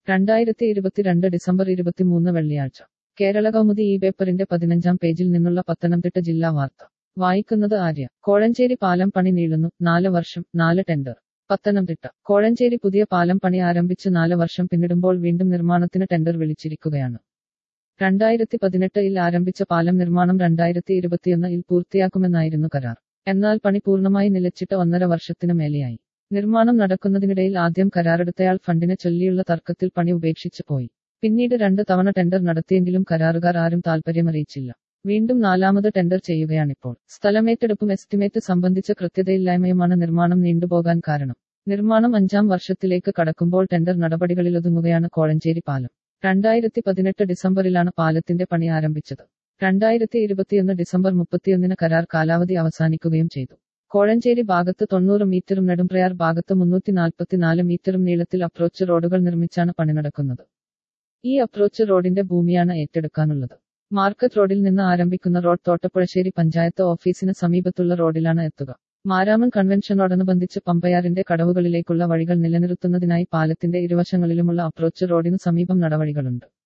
രണ്ടായിരത്തി ഇരുപത്തിരണ്ട് ഡിസംബർ ഇരുപത്തിമൂന്ന് വെള്ളിയാഴ്ച കേരള കൗമുദി ഈ പേപ്പറിന്റെ പതിനഞ്ചാം പേജിൽ നിന്നുള്ള പത്തനംതിട്ട ജില്ലാ വാർത്ത വായിക്കുന്നത് ആര്യ കോഴഞ്ചേരി പാലം പണി നീളുന്നു നാല് വർഷം നാല് ടെൻഡർ പത്തനംതിട്ട കോഴഞ്ചേരി പുതിയ പാലം പണി ആരംഭിച്ച് നാല് വർഷം പിന്നിടുമ്പോൾ വീണ്ടും നിർമ്മാണത്തിന് ടെൻഡർ വിളിച്ചിരിക്കുകയാണ് രണ്ടായിരത്തി പതിനെട്ടിൽ ആരംഭിച്ച പാലം നിർമ്മാണം രണ്ടായിരത്തി ഇരുപത്തിയൊന്നിൽ പൂർത്തിയാക്കുമെന്നായിരുന്നു കരാർ എന്നാൽ പണി പൂർണ്ണമായി നിലച്ചിട്ട് ഒന്നര വർഷത്തിന് മേലെയായി നിർമ്മാണം നടക്കുന്നതിനിടയിൽ ആദ്യം കരാറെടുത്തയാൾ ഫണ്ടിനെ ചൊല്ലിയുള്ള തർക്കത്തിൽ പണി ഉപേക്ഷിച്ചു പോയി പിന്നീട് രണ്ട് തവണ ടെൻഡർ നടത്തിയെങ്കിലും കരാറുകാർ ആരും താൽപര്യമറിയിച്ചില്ല വീണ്ടും നാലാമത് ടെൻഡർ ചെയ്യുകയാണിപ്പോൾ സ്ഥലമേറ്റെടുപ്പും എസ്റ്റിമേറ്റ് സംബന്ധിച്ച കൃത്യതയില്ലായ്മയുമാണ് നിർമ്മാണം നീണ്ടുപോകാൻ കാരണം നിർമ്മാണം അഞ്ചാം വർഷത്തിലേക്ക് കടക്കുമ്പോൾ ടെൻഡർ നടപടികളിലൊതുങ്ങുകയാണ് കോഴഞ്ചേരി പാലം രണ്ടായിരത്തി പതിനെട്ട് ഡിസംബറിലാണ് പാലത്തിന്റെ പണി ആരംഭിച്ചത് രണ്ടായിരത്തി ഇരുപത്തിയൊന്ന് ഡിസംബർ മുപ്പത്തിയൊന്നിന് കരാർ കാലാവധി അവസാനിക്കുകയും ചെയ്തു കോഴഞ്ചേരി ഭാഗത്ത് തൊണ്ണൂറ് മീറ്ററും നെടുംപ്രയാർ ഭാഗത്ത് മുന്നൂറ്റി നാൽപ്പത്തിനാല് മീറ്ററും നീളത്തിൽ അപ്രോച്ച് റോഡുകൾ നിർമ്മിച്ചാണ് പണി നടക്കുന്നത് ഈ അപ്രോച്ച് റോഡിന്റെ ഭൂമിയാണ് ഏറ്റെടുക്കാനുള്ളത് മാർക്കറ്റ് റോഡിൽ നിന്ന് ആരംഭിക്കുന്ന റോഡ് തോട്ടപ്പുഴശ്ശേരി പഞ്ചായത്ത് ഓഫീസിന് സമീപത്തുള്ള റോഡിലാണ് എത്തുക മാരാമൺ കൺവെൻഷനോടനുബന്ധിച്ച് പമ്പയാറിന്റെ കടവുകളിലേക്കുള്ള വഴികൾ നിലനിർത്തുന്നതിനായി പാലത്തിന്റെ ഇരുവശങ്ങളിലുമുള്ള അപ്രോച്ച് റോഡിനു സമീപം നടവഴികളുണ്ട്